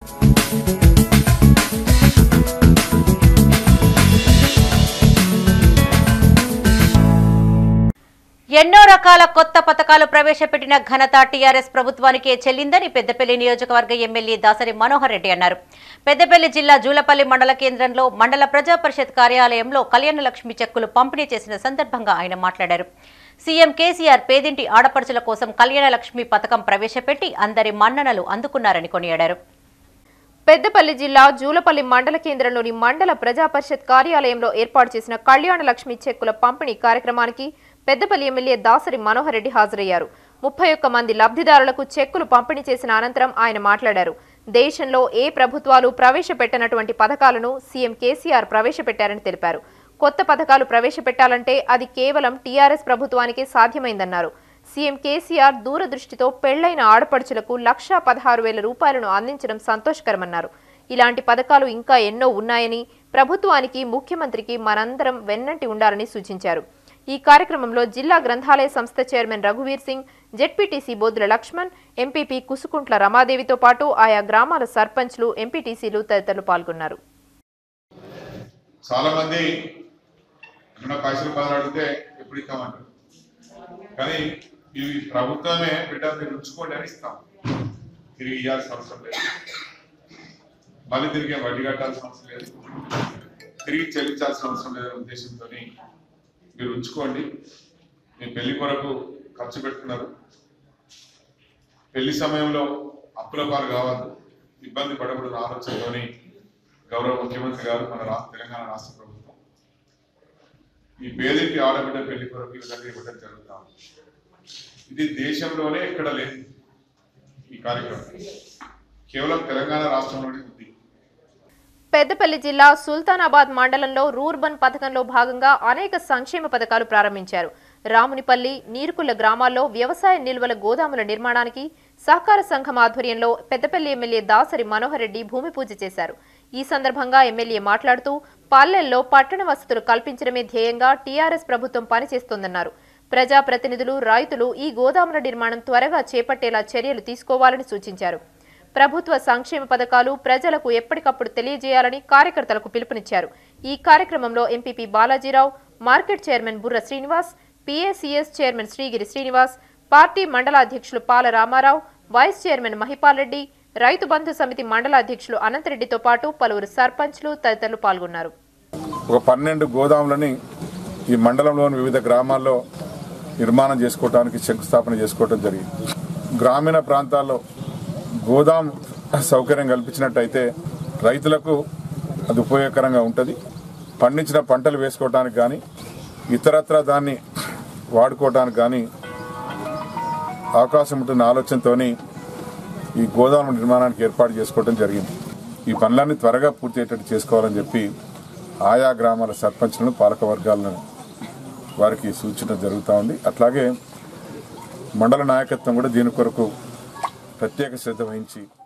ఎన్నో రకాల కొత్త పథకాలు ప్రవేశపెట్టిన ఘనత టీఆర్ఎస్ ప్రభుత్వానికే చెల్లిందని పెద్దపల్లి నియోజకవర్గ ఎమ్మెల్యే దాసరి మనోహర్ రెడ్డి అన్నారు పెద్దపల్లి జిల్లా జూలపల్లి మండల కేంద్రంలో మండల ప్రజా పరిషత్ కార్యాలయంలో కళ్యాణ లక్ష్మి చెక్కులు పంపిణీ చేసిన సందర్భంగా ఆయన మాట్లాడారు సీఎం కేసీఆర్ పేదింటి ఆడపడుచుల కోసం కళ్యాణ లక్ష్మి పథకం ప్రవేశపెట్టి అందరి మన్ననలు అందుకున్నారని కొనియాడారు పెద్దపల్లి జిల్లా జూలపల్లి మండల కేంద్రంలోని మండల ప్రజా పరిషత్ కార్యాలయంలో ఏర్పాటు చేసిన కళ్యాణ లక్ష్మి చెక్కుల పంపిణీ కార్యక్రమానికి పెద్దపల్లి ఎమ్మెల్యే దాసరి మనోహర్ రెడ్డి హాజరయ్యారు ముప్పై ఒక్క మంది లబ్ధిదారులకు చెక్కులు పంపిణీ చేసిన అనంతరం ఆయన మాట్లాడారు దేశంలో ఏ ప్రభుత్వాలు ప్రవేశపెట్టనటువంటి పథకాలను సీఎం కేసీఆర్ ప్రవేశపెట్టారని తెలిపారు కొత్త పథకాలు ప్రవేశపెట్టాలంటే అది కేవలం టీఆర్ఎస్ ప్రభుత్వానికే సాధ్యమైందన్నారు సీఎం కేసీఆర్ దూరదృష్టితో పెళ్లైన ఆడపడుచులకు లక్షా పదహారు వేల రూపాయలను అందించడం సంతోషకరమన్నారు ఇలాంటి పథకాలు ఇంకా ఎన్నో ఉన్నాయని ప్రభుత్వానికి ముఖ్యమంత్రికి మనందరం వెన్నంటి ఉండాలని సూచించారు ఈ కార్యక్రమంలో జిల్లా గ్రంథాలయ సంస్థ చైర్మన్ రఘువీర్ సింగ్ జెడ్పీటీసీ బోద్ర లక్ష్మణ్ ఎంపీపీ కుసుకుంట్ల రమాదేవితో పాటు ఆయా గ్రామాల సర్పంచ్లు ఎంపీటీసీలు తదితరులు పాల్గొన్నారు చాలా మంది మన పైసలు బాధలు అడిగితే ఎప్పుడు ఇస్తామంటారు కానీ ఇవి ప్రభుత్వమే బిడ్డ మీరు ఉంచుకోండి అని ఇస్తాం తిరిగి ఇవ్వాల్సిన అవసరం లేదు మళ్ళీ తిరిగి వడ్డీ కట్టాల్సిన అవసరం లేదు తిరిగి చెల్లించాల్సిన అవసరం లేదనే ఉద్దేశంతో మీరు ఉంచుకోండి మీ పెళ్లి కొరకు ఖర్చు పెట్టుకున్నారు పెళ్లి సమయంలో అప్పుల పాలు కావద్దు ఇబ్బంది పడకూడదు ఆలోచనతోని గౌరవ ముఖ్యమంత్రి గారు మన రాష్ట్ర తెలంగాణ రాష్ట్ర ప్రభుత్వం ఈ పేదింటి ఆడబిడ్డ పెళ్లి కొరకు ఈ విధంగా ఇవ్వడం జరుగుతా ఉంది. ఇది దేశంలోనే ఎక్కడ లేదు ఈ కార్యక్రమం కేవలం తెలంగాణ రాష్ట్రంలోనే ఉంది పెద్దపల్లి జిల్లా సుల్తానాబాద్ మండలంలో రూర్బన్ పథకంలో భాగంగా అనేక సంక్షేమ పథకాలు ప్రారంభించారు రామునిపల్లి నీరుకుల్ల గ్రామాల్లో వ్యవసాయ నిల్వల గోదాముల నిర్మాణానికి సహకార సంఘం ఆధ్వర్యంలో పెద్దపల్లి ఎమ్మెల్యే దాసరి మనోహర్ రెడ్డి భూమి పూజ చేశారు ఈ సందర్భంగా ఎమ్మెల్యే మాట్లాడుతూ పల్లెల్లో పట్టణ వసతులు కల్పించడమే ధ్యేయంగా టీఆర్ఎస్ ప్రభుత్వం పనిచేస్తోందన్నారు ప్రజాప్రతినిధులు రైతులు ఈ గోదాముల నిర్మాణం త్వరగా చేపట్టేలా చర్యలు తీసుకోవాలని సూచించారు ప్రభుత్వ సంక్షేమ పథకాలు ప్రజలకు ఎప్పటికప్పుడు తెలియజేయాలని కార్యకర్తలకు పిలుపునిచ్చారు ఈ కార్యక్రమంలో MPP Balaji Rao market chairman Burra Srinivas PACS chairman Srigiri Srinivas party మండల అధ్యక్షులు పాల రామారావు వైస్ చైర్మన్ మహిపాల్ రెడ్డి రైతు బంధు సమితి మండల అధ్యక్షులు అనంతరెడ్డితో పాటు పలువురు సర్పంచ్లు తదితరులు పాల్గొన్నారు ఒక పన్నెండు గోదాములని ఈ మండలంలోని వివిధ గ్రామాల్లో నిర్మాణం చేసుకోవడానికి శంకుస్థాపన చేసుకోవడం జరిగింది గ్రామీణ ప్రాంతాల్లో గోదాం సౌకర్యం కల్పించినట్టయితే రైతులకు అది ఉపయోగకరంగా ఉంటుంది పండించిన పంటలు వేసుకోవడానికి కానీ ఇతరత్ర దాన్ని వాడుకోవడానికి కానీ అవకాశం ఉంటున్న ఆలోచనతోని ఈ గోదాము నిర్మాణానికి ఏర్పాటు చేసుకోవడం జరిగింది ఈ పనులన్నీ త్వరగా పూర్తి అయ్యేటట్టు చేసుకోవాలని చెప్పి ఆయా గ్రామాల సర్పంచ్లను పాలక వర్గాలను వారికి సూచన జరుగుతూ ఉంది అట్లాగే మండల నాయకత్వం కూడా దీని కొరకు ప్రత్యేక శ్రద్ధ వహించి